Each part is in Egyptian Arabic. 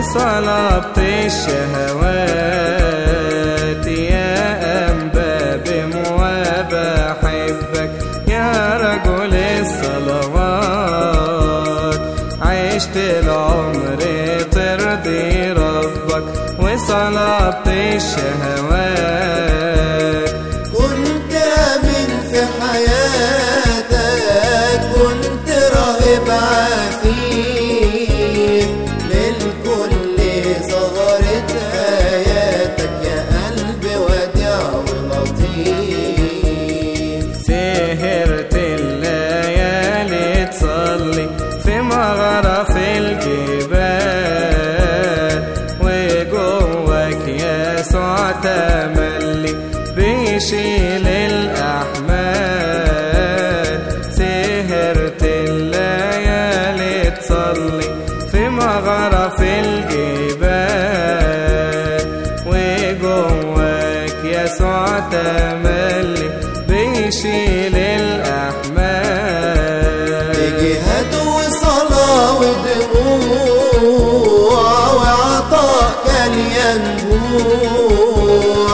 وصلبت الشهوات يا أنبا بمواب أحبك يا رجل الصلوات عشت العمر ترضي ربك وصلبت الشهوات كنت أمين في حياتك كنت راهب عفيف للكل ظهرت آياتك يا قلبي وديع ولطيف سهرت الليالي تصلي في مغرف الجبال وجواك يسوع تملي بيشيل الأحمال سهرت الليالي تصلي في مغرف الجبال وجواك يسوع تملي بيشيل الأحمال بجهاد وصلاة ودموع وعطاء كان ينبوع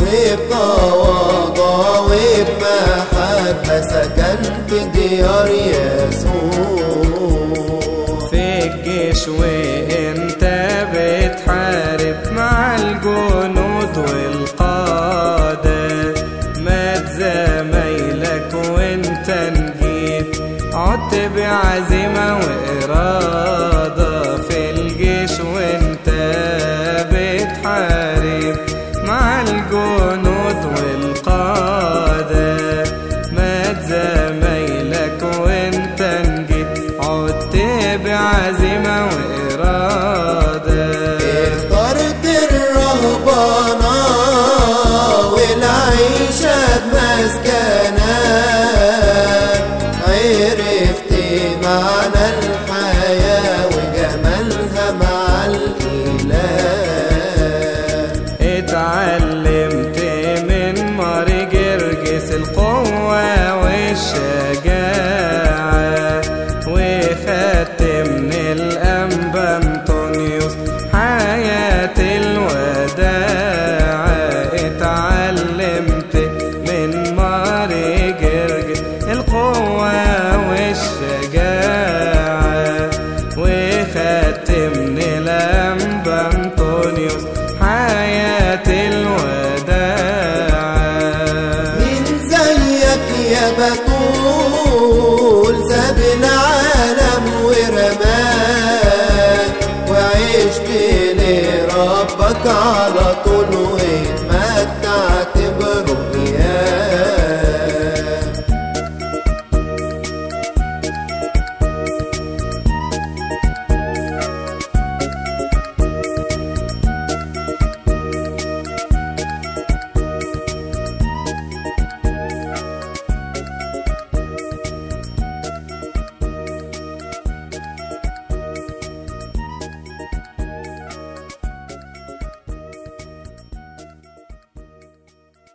وبتواضع وبمحبة سكن في ديار يسوع في الجيش وانت بتحارب مع الجنود والقادة مات زمايلك وانت نجيت عدت بعزيمة وإرادة في الجيش وانت بتحارب مع الجنود والقادة مات زمايلك وانت نجيت عدت بعزيمة وإرادة اخترت الرهبانة والعيشة بمسكنة عرفت معنى الحياة وجمالها مع الإله اتعلمت من ماري جرجس القوة والشجاعة وخدت من الأنبا أنطونيوس حياة الوداعة اتعلمت من ماري جرجس القوة والشجاعة وخدت من الأنبا أنطونيوس حياة الوداعة مين زيك يا بتول